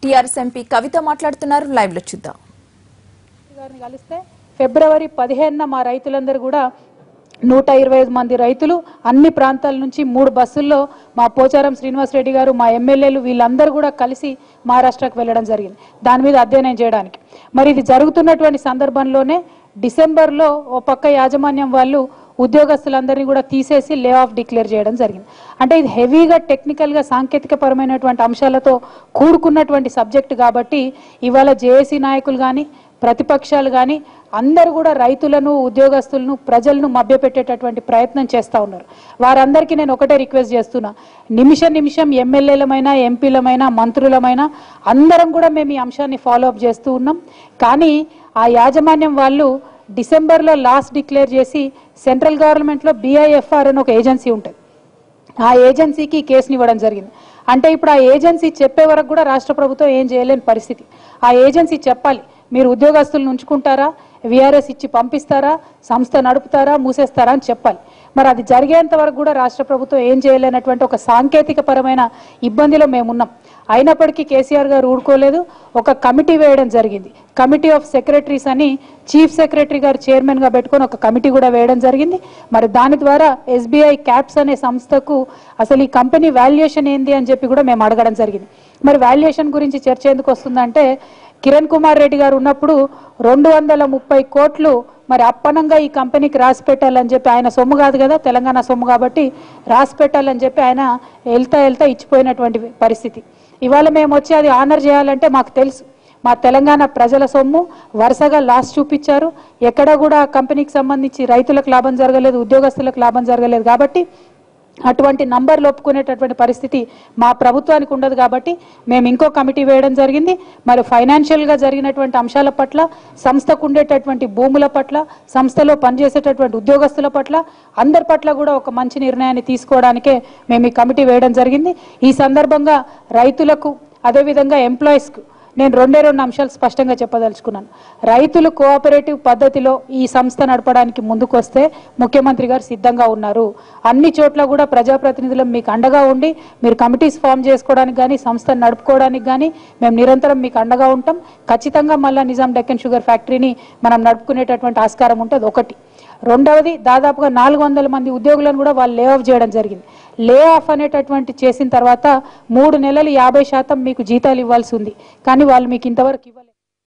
TRS MP కవిత మాట్లాడుతున్నారు live లో చూద్దాం గారిని కలిస్తే ఫిబ్రవరి పదిహేనున మా రైతులందరూ కూడా నూట ఇరవై ఐదు మంది రైతులు అన్ని ప్రాంతాల నుంచి మూడు బస్సుల్లో మా పోచారం శ్రీనివాసరెడ్డి గారు మా ఎమ్మెల్యేలు వీళ్ళందరూ కూడా కలిసి మహారాష్ట్రకు వెళ్ళడం జరిగింది దాని మీద అధ్యయనం చేయడానికి మరి ఇది జరుగుతున్నటువంటి సందర్భంలోనే డిసెంబర్లో ఓ పక్క యాజమాన్యం వాళ్ళు ఉద్యోగస్తులందరినీ కూడా తీసేసి లే ఆఫ్ డిక్లేర్ చేయడం జరిగింది అంటే ఇది హెవీగా టెక్నికల్గా సాంకేతిక పరమైనటువంటి అంశాలతో కూడుకున్నటువంటి సబ్జెక్ట్ కాబట్టి ఇవాళ జేఏసీ నాయకులు కానీ ప్రతిపక్షాలు కానీ అందరూ కూడా రైతులను ఉద్యోగస్తులను ప్రజలను మభ్యపెట్టేటటువంటి ప్రయత్నం చేస్తూ ఉన్నారు వారందరికీ నేను ఒకటే రిక్వెస్ట్ చేస్తున్నా నిమిష నిమిషం ఎమ్మెల్యేలమైనా ఎంపీలమైనా మంత్రులమైనా అందరం కూడా మేము ఈ అంశాన్ని ఫాలో అప్ చేస్తూ ఉన్నాం కానీ ఆ యాజమాన్యం వాళ్ళు డిసెంబర్లో లాస్ట్ డిక్లేర్ చేసి సెంట్రల్ గవర్నమెంట్లో బీఐఎఫ్ఆర్ అని ఒక ఏజెన్సీ ఉంటుంది ఆ ఏజెన్సీకి కేసుని ఇవ్వడం జరిగింది అంటే ఇప్పుడు ఆ ఏజెన్సీ చెప్పే వరకు కూడా రాష్ట్ర ప్రభుత్వం ఏం చేయలేని పరిస్థితి ఆ ఏజెన్సీ చెప్పాలి మీరు ఉద్యోగస్తులను ఉంచుకుంటారా విఆర్ఎస్ ఇచ్చి పంపిస్తారా సంస్థ నడుపుతారా మూసేస్తారా అని చెప్పాలి మరి అది జరిగేంత వరకు కూడా రాష్ట్ర ప్రభుత్వం ఏం చేయలేనటువంటి ఒక సాంకేతిక పరమైన ఇబ్బందిలో మేమున్నాం అయినప్పటికీ కేసీఆర్ గారు ఊడుకోలేదు ఒక కమిటీ వేయడం జరిగింది కమిటీ ఆఫ్ సెక్రటరీస్ అని చీఫ్ సెక్రటరీ గారు చైర్మన్గా పెట్టుకొని ఒక కమిటీ కూడా వేయడం జరిగింది మరి దాని ద్వారా ఎస్బీఐ క్యాప్స్ అనే సంస్థకు అసలు ఈ కంపెనీ వాల్యుయేషన్ ఏంది అని చెప్పి కూడా మేము అడగడం జరిగింది మరి వాల్యుయేషన్ గురించి చర్చ ఎందుకు వస్తుందంటే కిరణ్ కుమార్ రెడ్డి గారు ఉన్నప్పుడు రెండు వందల ముప్పై కోట్లు మరి అప్పనంగా ఈ కంపెనీకి రాసి పెట్టాలని చెప్పి ఆయన సొమ్ము కాదు కదా తెలంగాణ సొమ్ము కాబట్టి రాసి పెట్టాలని చెప్పి ఆయన వెళ్తా వెళ్తా ఇచ్చిపోయినటువంటి పరిస్థితి ఇవాళ మేము వచ్చి అది ఆనర్ చేయాలంటే మాకు తెలుసు మా తెలంగాణ ప్రజల సొమ్ము వరుసగా లాస్ చూపించారు ఎక్కడ కూడా కంపెనీకి సంబంధించి రైతులకు లాభం జరగలేదు ఉద్యోగస్తులకు లాభం జరగలేదు కాబట్టి అటువంటి నంబర్లు ఒప్పుకునేటటువంటి పరిస్థితి మా ప్రభుత్వానికి ఉండదు కాబట్టి మేము ఇంకో కమిటీ వేయడం జరిగింది మరి ఫైనాన్షియల్గా జరిగినటువంటి అంశాల పట్ల సంస్థకు ఉండేటటువంటి భూముల పట్ల సంస్థలో పనిచేసేటటువంటి ఉద్యోగస్తుల పట్ల అందరి పట్ల కూడా ఒక మంచి నిర్ణయాన్ని తీసుకోవడానికే మేము ఈ కమిటీ వేయడం జరిగింది ఈ సందర్భంగా రైతులకు అదేవిధంగా ఎంప్లాయీస్కు నేను రెండే రెండు అంశాలు స్పష్టంగా చెప్పదలుచుకున్నాను రైతులు కోఆపరేటివ్ పద్ధతిలో ఈ సంస్థ నడపడానికి ముందుకు వస్తే ముఖ్యమంత్రి గారు సిద్ధంగా ఉన్నారు అన్ని చోట్ల కూడా ప్రజాప్రతినిధులు మీకు అండగా ఉండి మీరు కమిటీస్ ఫామ్ చేసుకోవడానికి కానీ సంస్థను నడుపుకోవడానికి కానీ మేము నిరంతరం మీకు అండగా ఉంటాం ఖచ్చితంగా మళ్ళీ నిజాం డెక్కన్ షుగర్ ఫ్యాక్టరీని మనం నడుపుకునేటటువంటి ఆస్కారం ఉంటుంది ఒకటి రెండవది దాదాపుగా నాలుగు వందల మంది ఉద్యోగులను కూడా వాళ్ళు లే ఆఫ్ చేయడం జరిగింది లే ఆఫ్ అనేటటువంటి చేసిన తర్వాత మూడు నెలలు యాభై శాతం మీకు జీతాలు ఇవ్వాల్సి ఉంది కానీ వాళ్ళు మీకు ఇంతవరకు ఇవ్వలేదు